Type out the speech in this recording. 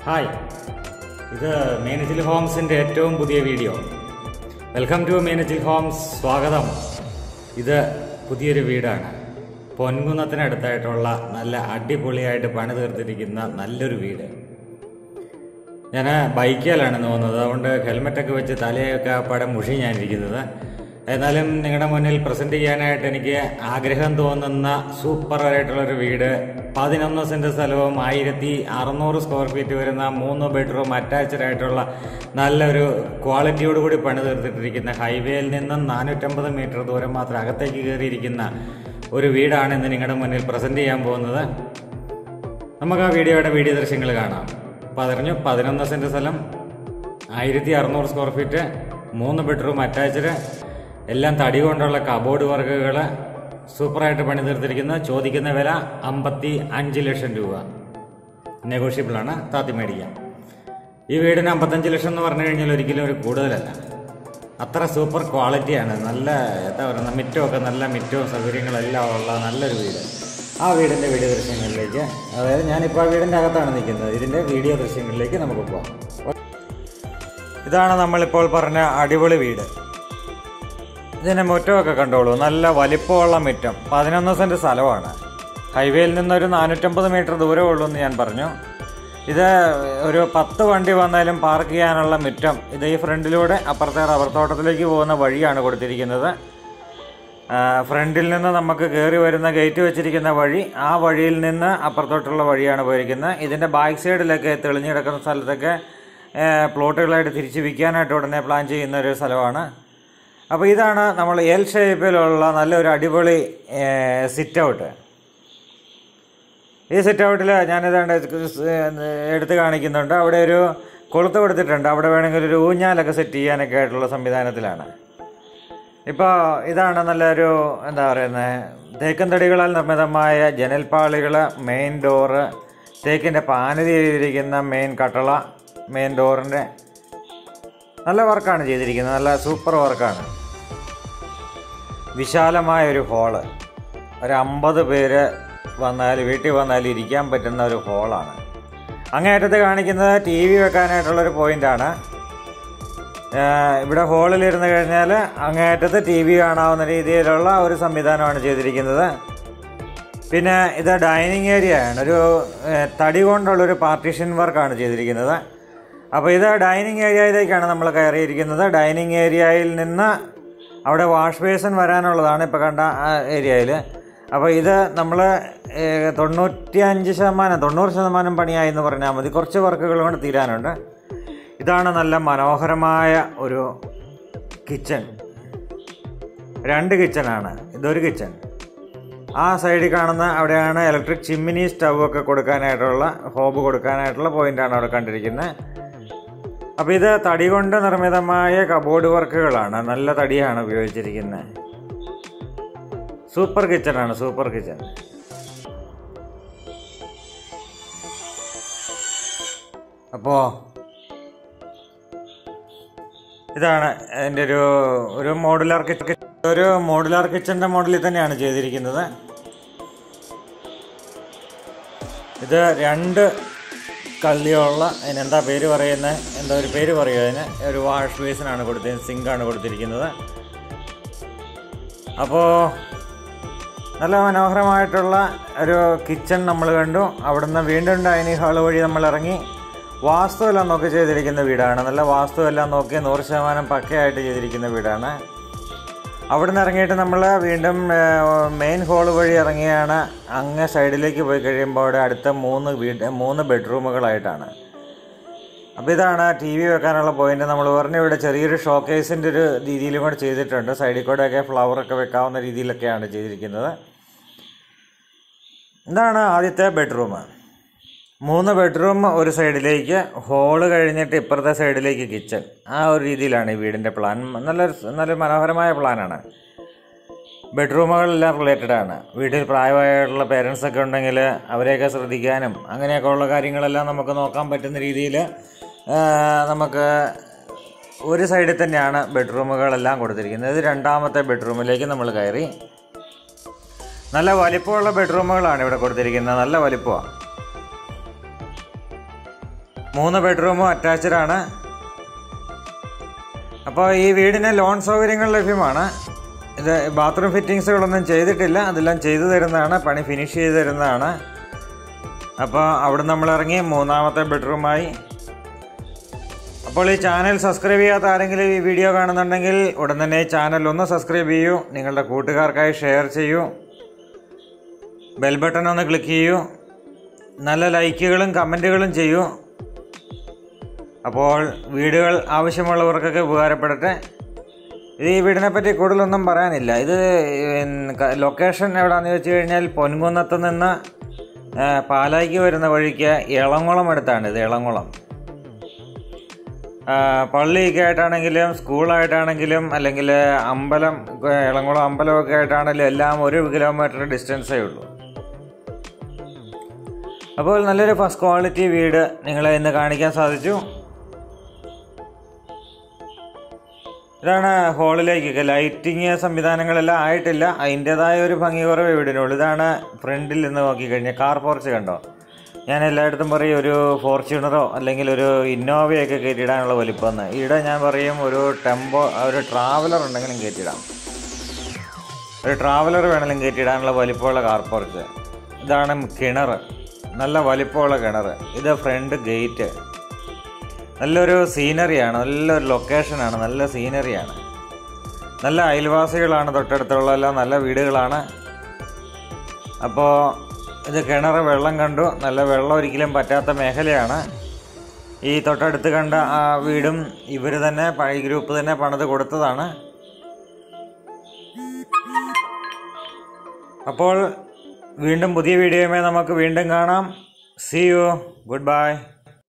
hi ഇത് മേനജിൽ ഹോംസിന്റെ ഏറ്റവും പുതിയ video welcome to Menajil homes സ്വാഗതം ഇത് പുതിയൊരു വീടാണ് പൊൻകുന്നത്തിനടുത്തായിട്ടുള്ള നല്ല അടിപൊളിയായിട്ട് പണി തീർത്തിരിക്കുന്ന നല്ലൊരു വീട് ഞാൻ ബൈക്കിലാണ് പോകുന്നത് അതുകൊണ്ട് ഹെൽമെറ്റൊക്കെ വെച്ച് തലയൊക്കെ പടം മുഷി ഞാനിരിക്കുന്നത് എന്നാലും നിങ്ങളുടെ മുന്നിൽ പ്രസന്റ് ചെയ്യാനായിട്ട് എനിക്ക് ആഗ്രഹം തോന്നുന്ന സൂപ്പർ ആയിട്ടുള്ളൊരു വീട് പതിനൊന്ന് സെന്റ് സ്ഥലവും ആയിരത്തി അറുന്നൂറ് സ്ക്വയർ ഫീറ്റ് വരുന്ന മൂന്ന് ബെഡ്റൂം അറ്റാച്ച്ഡ് ആയിട്ടുള്ള നല്ലൊരു ക്വാളിറ്റിയോട് കൂടി പണി തീർത്തിട്ടിരിക്കുന്ന ഹൈവേയിൽ നിന്നും നാനൂറ്റമ്പത് മീറ്റർ ദൂരം മാത്രം അകത്തേക്ക് കയറിയിരിക്കുന്ന ഒരു വീടാണ് ഇന്ന് നിങ്ങളുടെ മുന്നിൽ പ്രസന്റ് ചെയ്യാൻ പോകുന്നത് നമുക്ക് ആ വീഡിയോയുടെ വീഡിയോ ദൃശ്യങ്ങൾ കാണാം പറഞ്ഞു പതിനൊന്ന് സെന്റ് സ്ഥലം ആയിരത്തി അറുന്നൂറ് സ്ക്വയർ ഫീറ്റ് മൂന്ന് ബെഡ്റൂം അറ്റാച്ച്ഡ് എല്ലാം തടി കൊണ്ടുള്ള കബോർഡ് വർക്കുകൾ സൂപ്പറായിട്ട് പണി തീർത്തിരിക്കുന്ന ചോദിക്കുന്ന വില അമ്പത്തി അഞ്ച് ലക്ഷം രൂപ നെഗോഷ്യബിൾ ആണ് താത്തി മേടിക്കാം ഈ വീടിന് അമ്പത്തഞ്ച് ലക്ഷം എന്ന് പറഞ്ഞു കഴിഞ്ഞാൽ ഒരിക്കലും ഒരു കൂടുതലല്ല അത്ര സൂപ്പർ ക്വാളിറ്റിയാണ് നല്ല എന്താ പറയുക മിറ്റമൊക്കെ നല്ല മിറ്റവും സൗകര്യങ്ങളെല്ലാം ഉള്ള നല്ലൊരു വീട് ആ വീടിൻ്റെ വീഡിയോ ദൃശ്യങ്ങളിലേക്ക് അതായത് ഞാനിപ്പോൾ ആ വീടിൻ്റെ അകത്താണ് നിൽക്കുന്നത് ഇതിൻ്റെ വീഡിയോ ദൃശ്യങ്ങളിലേക്ക് നമുക്ക് പോകാം ഇതാണ് നമ്മളിപ്പോൾ പറഞ്ഞ അടിപൊളി വീട് ഇതിൻ്റെ മുറ്റമൊക്കെ കണ്ടോളൂ നല്ല വലിപ്പമുള്ള മുറ്റം പതിനൊന്ന് സെൻറ്റ് സ്ഥലമാണ് ഹൈവേയിൽ നിന്നൊരു നാനൂറ്റമ്പത് മീറ്റർ ദൂരമേ ഉള്ളൂ എന്ന് ഞാൻ പറഞ്ഞു ഇത് ഒരു പത്ത് വണ്ടി വന്നാലും പാർക്ക് ചെയ്യാനുള്ള മുറ്റം ഇത് ഈ ഫ്രണ്ടിലൂടെ അപ്പുറത്തെ റബ്ബർ തോട്ടത്തിലേക്ക് പോകുന്ന വഴിയാണ് കൊടുത്തിരിക്കുന്നത് ആ, ഫ്രണ്ടിൽ നിന്ന് നമുക്ക് കയറി വരുന്ന ഗേറ്റ് വെച്ചിരിക്കുന്ന വഴി ആ വഴിയിൽ നിന്ന് അപ്പുറത്തോട്ടുള്ള വഴിയാണ് പോയിരിക്കുന്നത് ഇതിൻ്റെ ബാക്ക് സൈഡിലൊക്കെ തെളിഞ്ഞു കിടക്കുന്ന സ്ഥലത്തൊക്കെ ഏ, പ്ലോട്ടുകളായിട്ട് തിരിച്ച് വിൽക്കാനായിട്ട് ഉടനെ പ്ലാൻ ചെയ്യുന്ന ഒരു സ്ഥലമാണ് അപ്പോൾ ഇതാണ് നമ്മൾ എൽ ഷേപ്പിലുള്ള നല്ലൊരു അടിപൊളി സിറ്റ് ഔട്ട് ഈ സിറ്റ് ഔട്ടിൽ ഞാനിതാണ്ട് എടുത്ത് കാണിക്കുന്നുണ്ട് അവിടെ ഒരു കൊളുത്ത് കൊടുത്തിട്ടുണ്ട് അവിടെ വേണമെങ്കിൽ ഒരു ഊഞ്ഞാലൊക്കെ സെറ്റ് ചെയ്യാനൊക്കെ ആയിട്ടുള്ള സംവിധാനത്തിലാണ് ഇപ്പോൾ ഇതാണ് നല്ലൊരു എന്താ പറയുന്നത് തേക്കൻ തടികളാൽ നിർമ്മിതമായ ജനൽപ്പാളികൾ മെയിൻ ഡോറ് തേക്കിൻ്റെ പാനതി ചെയ്തിരിക്കുന്ന മെയിൻ കട്ടള മെയിൻ ഡോറിൻ്റെ നല്ല വർക്കാണ് ചെയ്തിരിക്കുന്നത് നല്ല സൂപ്പർ വർക്കാണ് വിശാലമായ ഒരു ഹോള് ഒരു അമ്പത് പേര് വന്നാൽ വീട്ടിൽ വന്നാൽ ഇരിക്കാൻ പറ്റുന്ന ഒരു ഹോളാണ് അങ്ങേയറ്റത്ത് കാണിക്കുന്നത് ടി വി വെക്കാനായിട്ടുള്ളൊരു പോയിൻ്റാണ് ഇവിടെ ഹോളിലിരുന്ന് കഴിഞ്ഞാൽ അങ്ങേയറ്റത്ത് ടി വി കാണാവുന്ന രീതിയിലുള്ള ഒരു സംവിധാനമാണ് ചെയ്തിരിക്കുന്നത് പിന്നെ ഇത് ഡൈനിങ് ഏരിയ ആണ് ഒരു ഏഹ്, തടി കൊണ്ടുള്ളൊരു പാർട്ടീഷൻ വർക്കാണ് ചെയ്തിരിക്കുന്നത് അപ്പോൾ ഇത് ഡൈനിങ് ഏരിയയിലേക്കാണ് നമ്മൾ കയറിയിരിക്കുന്നത് ഡൈനിങ് ഏരിയയിൽ നിന്ന് അവിടെ വാഷ് ബേസിൻ വരാനുള്ളതാണ് ഇപ്പോൾ കണ്ട ആ ഏരിയയിൽ അപ്പോൾ ഇത് നമ്മൾ തൊണ്ണൂറ്റി അഞ്ച് ശതമാനം തൊണ്ണൂറ് ശതമാനം പണിയായി എന്ന് പറഞ്ഞാൽ മതി കുറച്ച് വർക്കുകൾ കൊണ്ട് തീരാനുണ്ട് ഇതാണ് നല്ല മനോഹരമായ ഒരു കിച്ചൺ രണ്ട് കിച്ചണാണ് ഇതൊരു കിച്ചൺ ആ സൈഡിൽ കാണുന്ന അവിടെയാണ് ഇലക്ട്രിക് ചിമ്മിനി സ്റ്റവ് ഒക്കെ കൊടുക്കാനായിട്ടുള്ള ഹോബ് കൊടുക്കാനായിട്ടുള്ള പോയിന്റാണ് അവിടെ കണ്ടിരിക്കുന്നത് അപ്പോൾ ഇത് തടി കൊണ്ട് നിർമ്മിതമായ കബോർഡ് വർക്കുകളാണ് നല്ല തടിയാണ് ഉപയോഗിച്ചിരിക്കുന്നത് സൂപ്പർ കിച്ചണാണ് സൂപ്പർ കിച്ചൺ അപ്പോൾ ഇതാണ് അതിൻ്റെ ഒരു ഒരു മോഡുലാർ കിച്ചൺ ഒരു മോഡുലാർ കിച്ചൻ്റെ മോഡലിൽ തന്നെയാണ് ചെയ്തിരിക്കുന്നത് ഇത് രണ്ട് കള്ളിയുള്ള അതിനെന്താ പേര് പറയുന്നത് എന്താ ഒരു പേര് പറയുക അതിന് ഒരു വാഷ് ബേസിനാണ് കൊടുത്തിരിക്കുന്നത് സിങ്കാണ് കൊടുത്തിരിക്കുന്നത് അപ്പോൾ നല്ല മനോഹരമായിട്ടുള്ള ഒരു കിച്ചൺ നമ്മൾ കണ്ടു അവിടുന്ന് വീണ്ടും ഡൈനിങ് ഹാൾ വഴി നമ്മൾ ഇറങ്ങി വാസ്തു എല്ലാം നോക്കി ചെയ്തിരിക്കുന്ന വീടാണ് നല്ല വാസ്തു എല്ലാം നോക്കി നൂറ് ശതമാനം പക്കയായിട്ട് ചെയ്തിരിക്കുന്ന വീടാണ് അവിടെ നിന്ന് ഇറങ്ങിയിട്ട് നമ്മൾ വീണ്ടും മെയിൻ ഹോൾ വഴി ഇറങ്ങിയാണ് അങ്ങ് സൈഡിലേക്ക് പോയി കഴിയുമ്പോൾ അവിടെ അടുത്ത മൂന്ന് വീട് മൂന്ന് ബെഡ്റൂമുകളായിട്ടാണ് അപ്പോൾ ഇതാണ് ടി വി വെക്കാനുള്ള പോയിന്റ് നമ്മൾ പറഞ്ഞു ഇവിടെ ചെറിയൊരു ഷോക്കേസിൻ്റെ ഒരു രീതിയിലും കൂടെ ചെയ്തിട്ടുണ്ട് സൈഡിൽ കൂടെയൊക്കെ ഫ്ലവറൊക്കെ വെക്കാവുന്ന രീതിയിലൊക്കെയാണ് ചെയ്തിരിക്കുന്നത് ഇതാണ് ആദ്യത്തെ ബെഡ്റൂം മൂന്ന് ബെഡ്റൂം ഒരു സൈഡിലേക്ക് ഹോള് കഴിഞ്ഞിട്ട് ഇപ്പുറത്തെ സൈഡിലേക്ക് കിച്ചൺ ആ ഒരു രീതിയിലാണ് ഈ വീടിൻ്റെ പ്ലാൻ നല്ലൊരു നല്ലൊരു മനോഹരമായ പ്ലാനാണ് ബെഡ്റൂമുകളെല്ലാം റിലേറ്റഡ് ആണ് വീട്ടിൽ പ്രായമായിട്ടുള്ള പേരൻസ് ഒക്കെ ഉണ്ടെങ്കിൽ അവരെയൊക്കെ ശ്രദ്ധിക്കാനും അങ്ങനെയൊക്കെ ഉള്ള കാര്യങ്ങളെല്ലാം നമുക്ക് നോക്കാൻ പറ്റുന്ന രീതിയിൽ നമുക്ക് ഒരു സൈഡിൽ തന്നെയാണ് ബെഡ്റൂമുകളെല്ലാം കൊടുത്തിരിക്കുന്നത് ഇത് രണ്ടാമത്തെ ബെഡ്റൂമിലേക്ക് നമ്മൾ കയറി നല്ല വലിപ്പമുള്ള ബെഡ്റൂമുകളാണ് ഇവിടെ കൊടുത്തിരിക്കുന്നത് നല്ല വലിപ്പമാണ് മൂന്ന് ബെഡ്റൂമും അറ്റാച്ച്ഡ് ആണ് അപ്പോൾ ഈ വീടിന് ലോൺ സൗകര്യങ്ങൾ ലഭ്യമാണ് ഇത് ബാത്റൂം ഫിറ്റിങ്സുകളൊന്നും ചെയ്തിട്ടില്ല അതെല്ലാം ചെയ്തു തരുന്നതാണ് പണി ഫിനിഷ് ചെയ്ത് തരുന്നതാണ് അപ്പോൾ അവിടെ നമ്മൾ ഇറങ്ങി മൂന്നാമത്തെ ബെഡ്റൂമായി അപ്പോൾ ഈ ചാനൽ സബ്സ്ക്രൈബ് ചെയ്യാത്ത ആരെങ്കിലും ഈ വീഡിയോ കാണുന്നുണ്ടെങ്കിൽ ഉടൻ തന്നെ ഈ ചാനൽ ഒന്ന് സബ്സ്ക്രൈബ് ചെയ്യൂ നിങ്ങളുടെ കൂട്ടുകാർക്കായി ഷെയർ ചെയ്യൂ ബെൽ ബട്ടൺ ഒന്ന് ക്ലിക്ക് ചെയ്യൂ നല്ല ലൈക്കുകളും കമൻറ്റുകളും ചെയ്യൂ അപ്പോൾ വീടുകൾ ആവശ്യമുള്ളവർക്കൊക്കെ ഉപകാരപ്പെടട്ടെ ഇത് ഈ വീടിനെ പറ്റി കൂടുതലൊന്നും പറയാനില്ല ഇത് ലൊക്കേഷൻ എവിടെയാണെന്ന് ചോദിച്ചു കഴിഞ്ഞാൽ പൊൻകുന്നത്ത് നിന്ന് ആ, പാലായ്ക്ക് വരുന്ന വഴിക്ക് ഇളംകുളം അടുത്താണ് ഇത് ഇളംകുളം ആ, പള്ളിയൊക്കെ ആയിട്ടാണെങ്കിലും സ്കൂളായിട്ടാണെങ്കിലും അല്ലെങ്കിൽ അമ്പലം ഏ, ഇളംകുളം അമ്പലമൊക്കെ ആയിട്ടാണെങ്കിലും എല്ലാം ഒരു കിലോമീറ്റർ ഡിസ്റ്റൻസേ ഉള്ളൂ അപ്പോൾ നല്ലൊരു ഫസ്റ്റ് ക്വാളിറ്റി വീട് നിങ്ങളെ ഇന്ന് കാണിക്കാൻ സാധിച്ചു ഇതാണ് ഹോളിലേക്കൊക്കെ ലൈറ്റിങ് സംവിധാനങ്ങളെല്ലാം ആയിട്ടില്ല അതിൻ്റെതായ ഒരു ഭംഗി കുറവ് വീടിനുള്ളൂ ഇതാണ് ഫ്രണ്ടിൽ നിന്ന് നോക്കിക്കഴിഞ്ഞാൽ കാർ പോർച്ച് കണ്ടോ ഞാൻ എല്ലായിടത്തും പറയും ഒരു ഫോർച്യൂണറോ അല്ലെങ്കിൽ ഒരു ഇന്നോവയൊക്കെ കയറ്റിയിടാനുള്ള വലിപ്പമെന്ന് ഇവിടെ ഞാൻ പറയും ഒരു ടെമ്പോ ഒരു ട്രാവലർ ഉണ്ടെങ്കിലും കയറ്റിയിടാം ഒരു ട്രാവലർ വേണമെങ്കിലും കയറ്റിയിടാനുള്ള വലിപ്പമുള്ള കാർ പോർച്ച് ഇതാണ് കിണർ നല്ല വലിപ്പമുള്ള കിണർ ഇത് ഫ്രണ്ട് ഗേറ്റ് നല്ലൊരു സീനറിയാണ് നല്ലൊരു ലൊക്കേഷനാണ് നല്ല സീനറിയാണ് നല്ല അയൽവാസികളാണ് തൊട്ടടുത്തുള്ള എല്ലാം നല്ല വീടുകളാണ് അപ്പോൾ ഇത് കിണർ വെള്ളം കണ്ടു നല്ല വെള്ളം ഒരിക്കലും പറ്റാത്ത മേഖലയാണ് ഈ തൊട്ടടുത്ത് കണ്ട ആ വീടും ഇവർ തന്നെ പ- ഈ ഗ്രൂപ്പ് തന്നെ പണിത് കൊടുത്തതാണ് അപ്പോൾ വീണ്ടും പുതിയ വീഡിയോയുമായി നമുക്ക് വീണ്ടും കാണാം സി യു ഗുഡ് ബൈ